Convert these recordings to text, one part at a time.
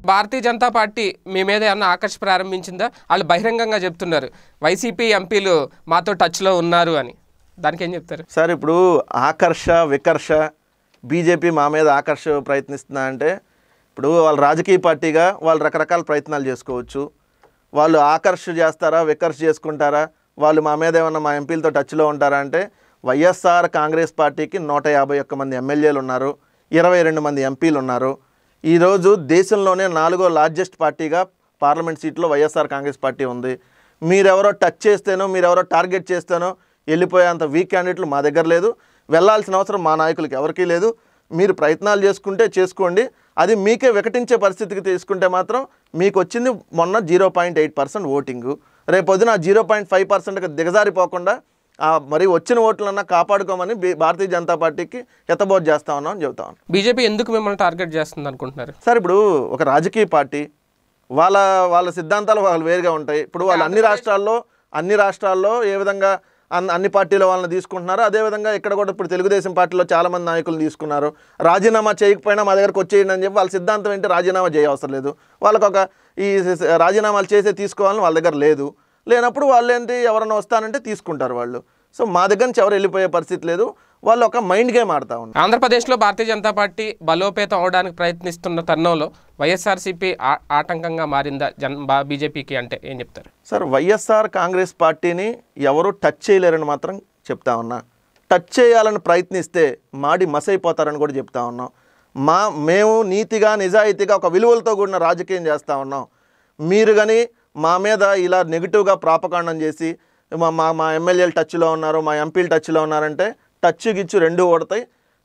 భారతీయ Janata party మీ మీద ఏమన్నా ఆకర్ష ప్రారంభించిందా వాళ్ళు బహిరంగంగా చెప్తున్నారు వైసీపీ ఎంపీలు మాతో టచ్లో ఉన్నారు అని దానికి ఏం చెప్తారు సార్ ఇప్పుడు ఆకర్ష వికర్ష బీజేపీ మా మీద ఆకర్ష ప్రయత్నిస్తుందా అంటే ఇప్పుడు వాళ్ళ రాజకీయ పార్టీగా వాళ్ళు రకరకాల ప్రయత్నాలు చేసుకోవచ్చు వాళ్ళు ఆకర్ష చేస్తారా వికర్ష చేసుకుంటారా వాళ్ళు మా మీద ఏమన్నా మా ఎంపీలతో టచ్లో ఉంటారా అంటే వైఎస్ఆర్ కాంగ్రెస్ పార్టీకి నూట యాభై ఒక్క మంది ఎమ్మెల్యేలు ఉన్నారు ఇరవై రెండు మంది ఎంపీలు ఉన్నారు ఈరోజు దేశంలోనే నాలుగో లార్జెస్ట్ పార్టీగా పార్లమెంట్ సీట్లో వైఎస్ఆర్ కాంగ్రెస్ పార్టీ ఉంది మీరెవరో టచ్ చేస్తేనో మీరెవరో టార్గెట్ చేస్తేనో వెళ్ళిపోయేంత వీక్ క్యాండిడేట్లు మా దగ్గర లేదు వెళ్ళాల్సిన అవసరం మా నాయకులకి ఎవరికీ లేదు మీరు ప్రయత్నాలు చేసుకుంటే చేసుకోండి అది మీకే వికటించే పరిస్థితికి తీసుకుంటే మాత్రం మీకు వచ్చింది మొన్న zero point eight percent voting రేపొద్దున జీరో పాయింట్ ఫైవ్ పర్సెంట్కి దిగజారిపోకుండా ఆ మరి వచ్చిన ఓట్లన్నా కాపాడుకోమని బీ- భారతీయ జనతా పార్టీకి హితబోధ చేస్తా ఉన్నాం అని చెబుతా ఉన్నాం బీజేపీ ఎందుకు మిమ్మల్ని టార్గెట్ చేస్తుంది అనుకుంటున్నారు సార్ ఇప్పుడు ఒక రాజకీయ పార్టీ వాళ్ళ వాళ్ళ సిద్ధాంతాలు వాళ్ళు వేరుగా ఉంటాయి ఇప్పుడు వాళ్ళు అన్ని రాష్ట్రాల్లో అన్ని రాష్ట్రాల్లో ఏ విధంగా అన్- అన్ని పార్టీల వాళ్ళని తీసుకుంటున్నారో అదేవిధంగా ఇక్కడ కూడా ఇప్పుడు తెలుగుదేశం పార్టీలో చాలా మంది నాయకులు తీసుకున్నారు రాజీనామా చేయకపోయినా మా దగ్గరకు వచ్చేయండి అని చెప్పి వాళ్ళ సిద్ధాంతం ఏంటి రాజీనామా చేయవసరం లేదు వాళ్ళకి ఒక ఈ స- రాజీనామాలు చేసే తీసుకోవాలని వాళ్ళ దగ్గర లేదు లేనప్పుడు వాళ్ళు ఏంటి ఎవరైనా వస్తానంటే తీసుకుంటారు వాళ్ళు సో మా దగ్గర నుంచి ఎవరు వెళ్ళిపోయే పరిస్థితి లేదు వాళ్ళు ఒక మైండ్ గేమ్ ఆడుతూ ఉన్నారు ఆంధ్రప్రదేశ్లో భారతీయ జనతా పార్టీ బలోపేతం అవడానికి ప్రయత్నిస్తున్న తరుణంలో వైఎస్ఆర్సీపీ ఆ- ఆటంకంగా మారిందా జన్ బా- బీజేపీకి అంటే ఏం చెప్తారు సార్ వైఎస్ఆర్ కాంగ్రెస్ పార్టీని ఎవరు టచ్ చేయలేరని మాత్రం చెప్తా ఉన్నా టచ్ చేయాలని ప్రయత్నిస్తే మాడి మసైపోతారని కూడా చెప్తా ఉన్నాం మా మేము నీతిగా నిజాయితీగా ఒక విలువలతో కూడిన రాజకీయం చేస్తూ ఉన్నాం మీరు కానీ మా మీద ఇలా నెగిటివ్గా ప్రాపకాండం చేసి మా మా మా ఎమ్మెల్యేలు టచ్లో ఉన్నారు మా ఎంపీలు టచ్లో ఉన్నారంటే టచ్ గిచ్చు రెండు ఓడతాయి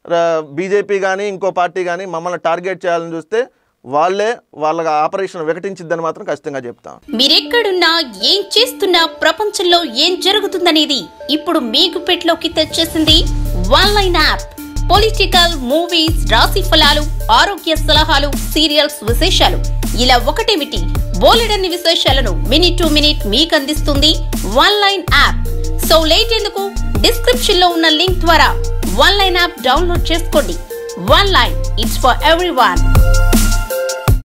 బీజేపీ కానీ ఇంకో పార్టీ కానీ మమ్మల్ని టార్గెట్ చేయాలని చూస్తే వాళ్ళే వాళ్ళ ఆపరేషన్ వికటించిద్దని మాత్రం ఖచ్చితంగా చెప్తాం మీరెక్కడున్నా ఏం చేస్తున్నా ప్రపంచంలో ఏం జరుగుతుందనేది ఇప్పుడు మీకు పెట్లోకి తెచ్చేసింది one line app political movies రాశి ఫలాలు ఆరోగ్య సలహాలు సీరియల్స్ విశేషాలు ఇలా ఒకటేమిటి బోలెడన్ని విశేషాలను మినిట్ టు మినిట్ మీకు అందిస్తుంది one line app so late ఎందుకు డిస్క్రిప్షన్ లో ఉన్న లింక్ ద్వారా వన్ లైన్ యాప్ డౌన్లోడ్ చేసుకోండి one line it's for every